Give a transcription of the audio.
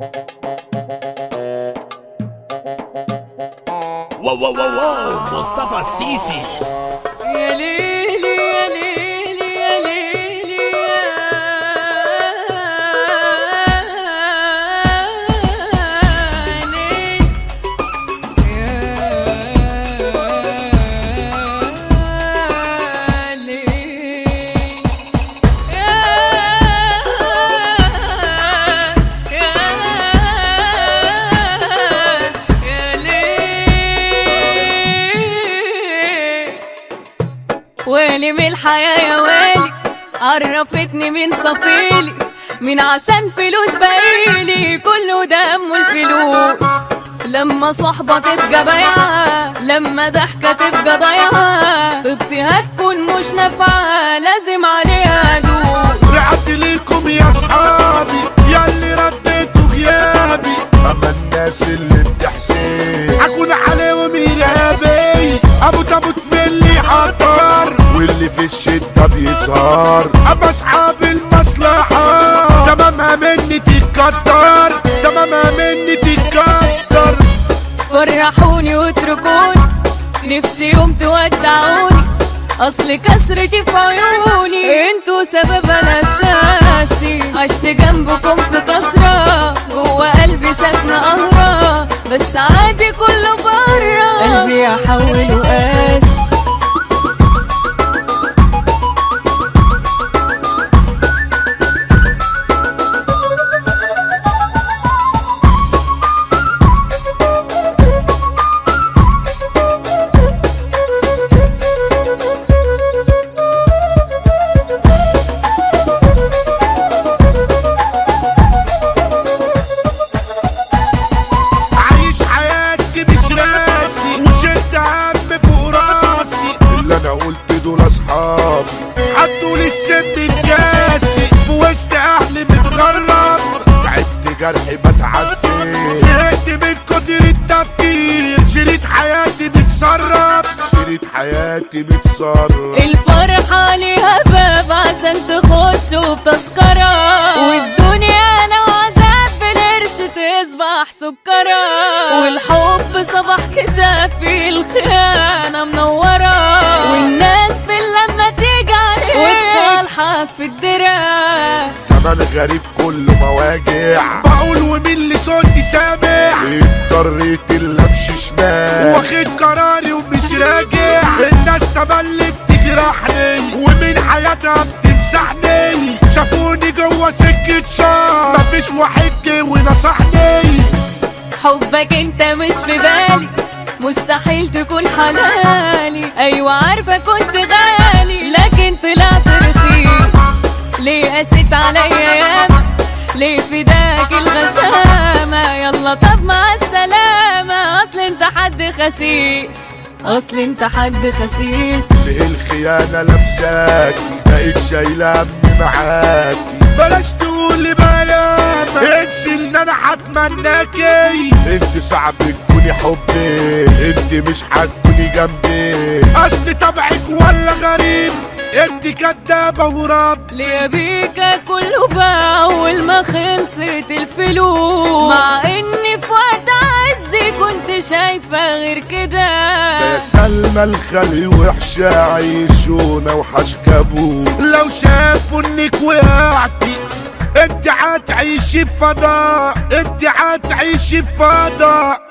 واو واو واو واو مصطفى السيسي يا ليلي يا ليلي يا ليلي يا ليلي يا ليلي ويلي من الحياة يا ويلي عرفتني من صفيلي من عشان فلوس باقيلي كله دم الفلوس لما صحبة تبقى بايعة لما ضحكة تبقى ضايعة طبتي هتكون مش نافعة لازم عليها دوس رعت ليكم يا اصحابي يا اللي رديتوا غيابي اما الناس اللي بتحسين هكون عليهم ارهابي ابو تابوت في اللي عطار واللي في الشدة بيسهر اما اصحاب المصلحة تمامها مني تتكتر تمامها مني تتكتر فرحوني واتركوني نفسي يوم تودعوني اصل كسرتي في عيوني انتوا سبب انا اساسي عشت جنبكم في كسرة جوه قلبي ساكنة قهرة بس عادي كله برا قلبي احوله قاسي عايش حياتي مش راسي وشد هم فوق راسي اللي انا قلت دول اصحابي حطوا لي السم الكاسي في وسط اهلي متغرب تعبت جرحي بتعذب زهقت من كتر التفكير شريط حياتي بتسرب شريط حياتي بتسرب الفرحة ليها باب عشان تخشوا بتذكرة والدنيا لو عذاب بالقرش تصبح سكرة والحب صباح كتافي الخيانة منورة والناس في اللمة تيجي عليك وتصالحك في الدرع زمان غريب كله مواجع بقول ومين اللي صوتي سامع اضطريت اللي امشي شمال واخد قراري ومش راجع الناس تملت تجرحني ومن حياتها بتمسحني شافوني جوه سكة شار مفيش واحد جه ونصحني حبك انت مش في بالي مستحيل تكون حلالي ايوه عارفه كنت غالي لكن طلعت رخيص ليه قسيت عليا ياما ليه فداك الغشامه يلا طب مع السلامه اصل انت حد خسيس اصل انت حد خسيس ليه الخيانة لمساكي بقيت شايلة همي معاكي بلاش تقولي بياما انسي ان انا هتمناكي انت صعب تكوني حبي انت مش هتكوني جنبي اصل طبعك ولا غريب انت كدابة ورب ليه بيكا كله باع اول ما خلصت الفلوس مع اني في وقت عزي كنت شايفه غير كده يا سلمى الخلي وحشة عيشونا وحشكبوا لو شافوا انك وقعتي انت هتعيشي في فضاء انت هتعيشي في فضاء